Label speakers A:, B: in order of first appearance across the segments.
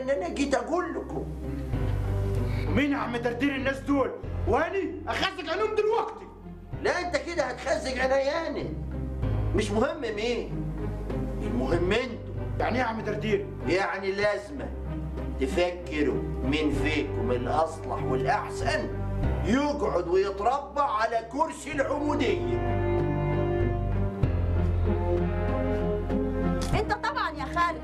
A: ان انا جيت اقول لكم
B: مين يا عم دردير الناس دول واني اخزق عليهم دلوقتي
A: لا انت كده هتخزق عياني مش مهم مين المهم انتوا
B: يعني ايه يا عم دردير
A: يعني لازمة تفكروا مين فيكم الأصلح والأحسن يقعد ويتربع على كرسي العمودية
C: انت طبعا يا خالد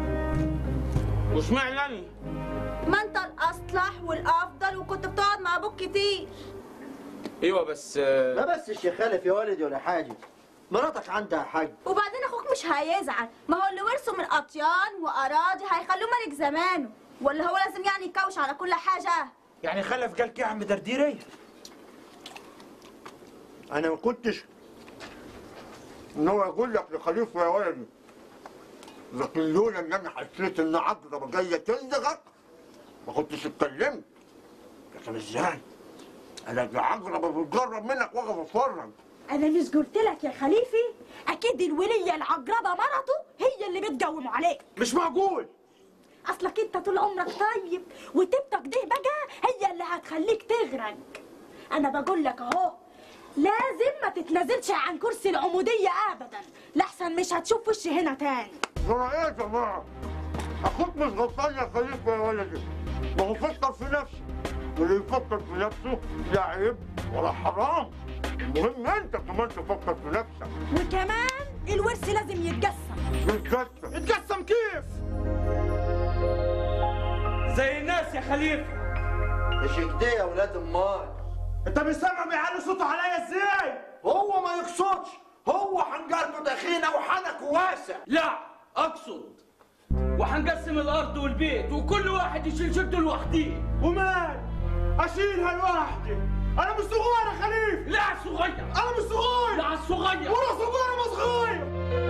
D: واشمعنى
C: ما انت الاصلح والافضل وكنت بتقعد مع ابوك كتير
D: ايوه بس آه،
A: لا بس الشيخ خالف يا ولدي ولا حاجة مراتك عندها حاج
C: وبعدين اخوك مش هيزعل ما هو اللي ورثه من اطيان واراضي هيخلوه ملك زمانه ولا هو لازم يعني يكوش على كل حاجه
B: يعني خلف قال كده يا عم دردير ايه
E: انا ما كنتش ان هو يقول لك لخليفه يا ولدي لكن لولا ان انا حسيت ان عقربه جايه تلدغك ما كنتش اتكلمت لكن ازاي؟ انا عقربه بتجرب منك واقف اتفرج
F: انا مش قلت لك يا خليفي اكيد الوليه العقربه مرته هي اللي بتقوم عليك
B: مش معقول
F: اصلك انت طول عمرك طيب وتبتك ده بقى هي اللي هتخليك تغرق انا بقول لك اهو لازم ما تتنازلش عن كرسي العموديه ابدا لحسن مش هتشوف وشي هنا تاني
E: ترى ايه يا جماعه؟ اخوك مش غلطان يا خليفه يا ولدي ما هو فكر في نفسه واللي يفكر في نفسه لا عيب ولا حرام المهم انت كمان تفكر في نفسك
F: وكمان الورث لازم يتقسم
E: يتجسد
B: اتقسم كيف
D: زي الناس يا خليفه
A: مش كده يا ولاد امال
B: انت مش سامع بيعلي صوته عليا ازاي
A: هو ما يقصدش هو حنجرته دخينة وحنك واسع
D: لا اقصد وهنقسم الارض والبيت وكل واحد يشيل شيلته لوحده
B: ومال اشيلها لوحدي انا مش صغير يا خليف
D: لا صغير
B: انا مش صغير
D: لا صغير
B: ولا صغير ما صغير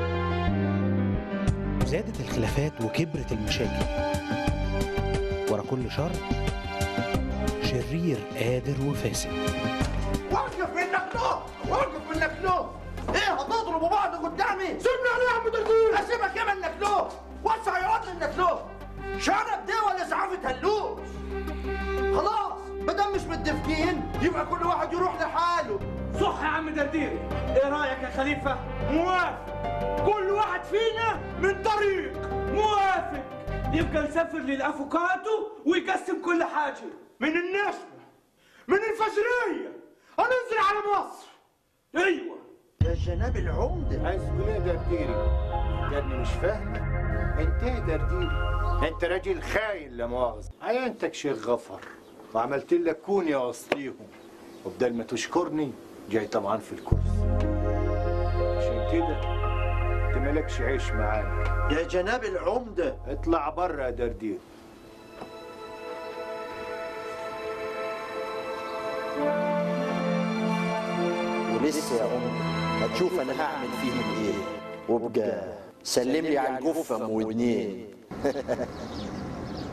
G: زادت الخلافات وكبرت المشاكل ورا كل شر شرير قادر وفاسد
A: وقف منك نوم وقف منك نوم ايه هتضربوا بعض قدامي
B: سيبني عليه يا عم دردير
A: اسيبك يا منك نوم وسع يقعد منك نوم شرب ده ولا زعافة هلوش خلاص مادام مش متفقين يبقى كل واحد يروح لحاله
D: صح يا عم درديري ايه رايك يا خليفه
B: موافق كل واحد فينا من طريق
D: موافق يبقى نسافر للافوكاتو ويقسم كل حاجه
B: من النسبة من الفجرية هننزل على مصر
D: ايوه
A: يا جناب العمدة
H: عايز تقول ايه درديري؟ يا ابني مش فاهمك انت ايه درديري؟ انت راجل خاين لا مؤاخذة عينتك شيخ غفر وعملت لك كونيا وسطيهم وبدل ما تشكرني جاي طبعا في الكرسي عشان كده انت مالكش عيش معانا
A: يا جناب العمدة
H: اطلع بره يا دردير
A: ولسه يا عمدة هتشوف انا هعمل فيهم ايه وابقى سلم لي على الجفة ام ودنين